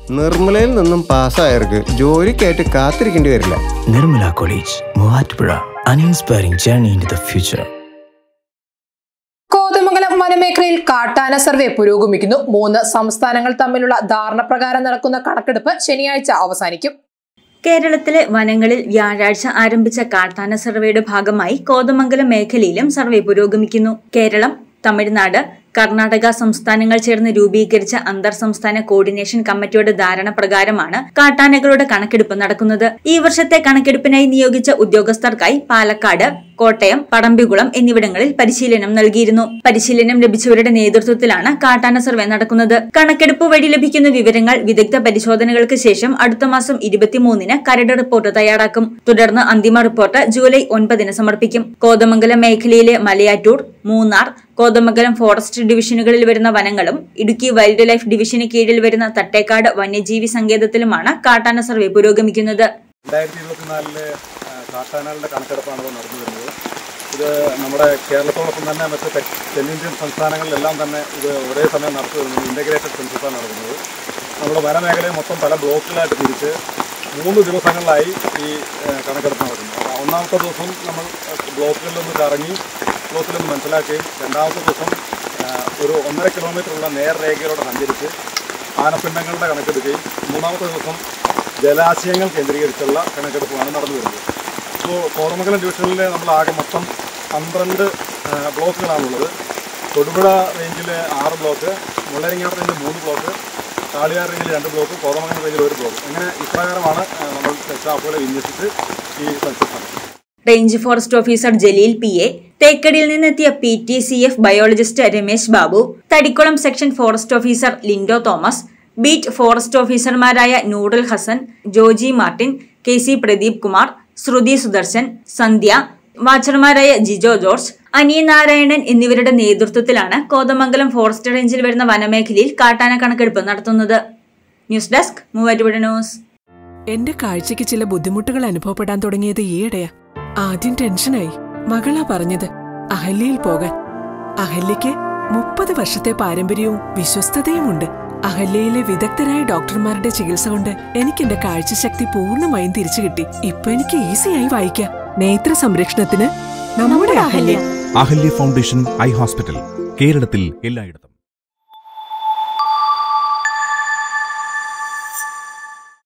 നിർമ്മലയിൽ നിന്നും പാസ്സായവർക്ക് ജോലിക്കായിട്ട് കാത്തിരിക്കേണ്ടി വരില്ല Nirmala College, Muvatpura, an inspiring journey into the future. Kothamangalam വനമേഖലയിൽ കാട്ടാന സർവേ പുരോഗമിക്കുന്നു മൂന്ന് സംസ്ഥാനങ്ങൾ തമ്മിലുള്ള ധാരണ പ്രകാരം നടക്കുന്ന കണക്കെടുപ്പ് ശനിയാഴ്ച അവസാനിക്കും കേരളത്തിലെ വനങ്ങളിൽ വ്യാഴാഴ്ച ആരംഭിച്ച കാട്ടാന സർവേയുടെ ഭാഗമായി കോതമംഗലം മേഖലയിലും സർവേ പുരോഗമിക്കുന്നു കേരളം തമിഴ്നാട് കർണാടക സംസ്ഥാനങ്ങൾ ചേർന്ന് രൂപീകരിച്ച അന്തർ സംസ്ഥാന കോർഡിനേഷൻ കമ്മിറ്റിയുടെ ധാരണ പ്രകാരമാണ് കാട്ടാനകളുടെ കണക്കെടുപ്പ് നടക്കുന്നത് ഈ വർഷത്തെ കണക്കെടുപ്പിനായി നിയോഗിച്ച ഉദ്യോഗസ്ഥർക്കായി പാലക്കാട് കോട്ടയം പടമ്പികുളം എന്നിവിടങ്ങളിൽ പരിശീലനം നൽകിയിരുന്നു പരിശീലനം ലഭിച്ചവരുടെ നേതൃത്വത്തിലാണ് കാട്ടാന സർവേ നടക്കുന്നത് കണക്കെടുപ്പ് വഴി ലഭിക്കുന്ന വിവരങ്ങൾ വിദഗ്ധ പരിശോധനകൾക്ക് ശേഷം അടുത്ത മാസം ഇരുപത്തിമൂന്നിന് കരട് റിപ്പോർട്ട് തയ്യാറാക്കും തുടർന്ന് അന്തിമ റിപ്പോർട്ട് ജൂലൈ ഒൻപതിന് സമർപ്പിക്കും കോതമംഗലം മേഖലയിലെ മലയാറ്റൂർ മൂന്നാർ കോതമംഗലം ഫോറസ്റ്റ് ഡിവിഷനുകളിൽ വരുന്ന വനങ്ങളും ഇടുക്കി വൈൽഡ് ലൈഫ് ഡിവിഷന് കീഴിൽ വരുന്ന തട്ടേക്കാട് വന്യജീവി സങ്കേതത്തിലുമാണ് കാട്ടാന സർവേ പുരോഗമിക്കുന്നത് രണ്ടായിരത്തി ഇരുപത്തിനാലിലെ കാട്ടാനകളുടെ കണക്കെടുപ്പാണ് ഇപ്പോൾ നടന്നു വരുന്നത് ഇത് നമ്മുടെ കേരളത്തോടൊപ്പം തന്നെ മറ്റ് തെ- തെന്നിന്ത്യൻ സംസ്ഥാനങ്ങളിലെല്ലാം തന്നെ ഇത് ഒരേ സമയം നടത്തി വരുന്നത് ഇൻ്റഗ്രേറ്റഡ് സെൻസസാണ് നടക്കുന്നത് നമ്മുടെ വനമേഖലയെ മൊത്തം പല ബ്ലോക്കുകളായിട്ട് തിരിച്ച് മൂന്ന് ദിവസങ്ങളിലായി ഈ ഏഹ്, കണക്കെടുപ്പ് നടക്കുന്നു അപ്പോൾ ഒന്നാമത്തെ ദിവസം നമ്മൾ ബ്ലോക്കുകളിലൊന്ന് കറങ്ങി ബ്ലോക്കിലൊന്ന് മനസ്സിലാക്കുകയും രണ്ടാമത്തെ ദിവസം ഏഹ്, ഒരു ഒന്നര കിലോമീറ്ററുള്ള നേർരേഖയിലൂടെ സഞ്ചരിച്ച് ആനപ്പിണ്ടങ്ങളുടെ കണക്കെടുക്കുകയും മൂന്നാമത്തെ ദിവസം ജലാശയങ്ങൾ കേന്ദ്രീകരിച്ചുള്ള കണക്കെടുപ്പുമാണ് നടന്നു വരുന്നത് ഇപ്പോൾ കോതമംഗലം ഡിവിഷനിൽ നമ്മൾ ആകെ മൊത്തം പന്ത്രണ്ട് ആ, ബ്ലോക്കുകളാണുള്ളത് തൊടുപുഴ റേഞ്ചിൽ ആറ് ബ്ലോക്ക് മുള്ളരിങ്ങാട് റേഞ്ചിൽ മൂന്ന് ബ്ലോക്ക് കാളിയാർ റേഞ്ചിൽ രണ്ട് ബ്ലോക്ക് കോതമംഗലം റേഞ്ചിൽ ഒരു ബ്ലോക്ക് അങ്ങനെ ഇപ്രകാരമാണ് ആ, നമ്മൾ സ്റ്റാഫുകളെ വിന്യസിച്ച് ഈ സെൻസസ് നടത്തുന്നത് range forest officer Jaleel P A തേക്കടിയിൽ നിന്നെത്തിയ P T C F biologist Ramesh Babu Thadikkulam section forest officer Lindo Thomas beat forest ഓഫീസർമാരായ നൂറുൽ ഹസൻ ജോജി മാർട്ടിൻ കെ സി പ്രദീപ് കുമാർ ശ്രുതി സുദർശൻ സന്ധ്യ വാച്ചർമാരായ ജിജോ ജോർജ് അനിയ നാരായണൻ എന്നിവരുടെ നേതൃത്വത്തിലാണ് കോതമംഗലം ഫോറസ്റ്റ് റേഞ്ചിൽ വരുന്ന വനമേഖലയിൽ കാട്ടാന കണക്കെടുപ്പ് നടത്തുന്നത് ന്യൂസ് ഡെസ്ക് മൂവാറ്റുപുഴ ന്യൂസ് എന്റെ കാഴ്ചയ്ക്ക് ചില ബുദ്ധിമുട്ടുകൾ അനുഭവപ്പെടാൻ തുടങ്ങിയത് ഈയിടെയാ ആദ്യം ടെൻഷനായി മകളാ പറഞ്ഞത് അഹല്യയിൽ പോകാൻ അഹല്യയ്ക്ക് മുപ്പത് വർഷത്തെ പാരമ്പര്യവും വിശ്വസ്തതയുമുണ്ട് അഹല്യയിലെ വിദഗ്ധരായ ഡോക്ടർമാരുടെ ചികിത്സ കൊണ്ട് എനിക്ക് എന്റെ കാഴ്ചശക്തി പൂർണ്ണമായും തിരിച്ചു കിട്ടി ഇപ്പൊ എനിക്ക് ഈസിയായി വായിക്കാം നേത്ര സംരക്ഷണത്തിന് നമ്മുടെ Ahalya Ahalya foundation eye hospital കേരളത്തിൽ എല്ലായിടത്തും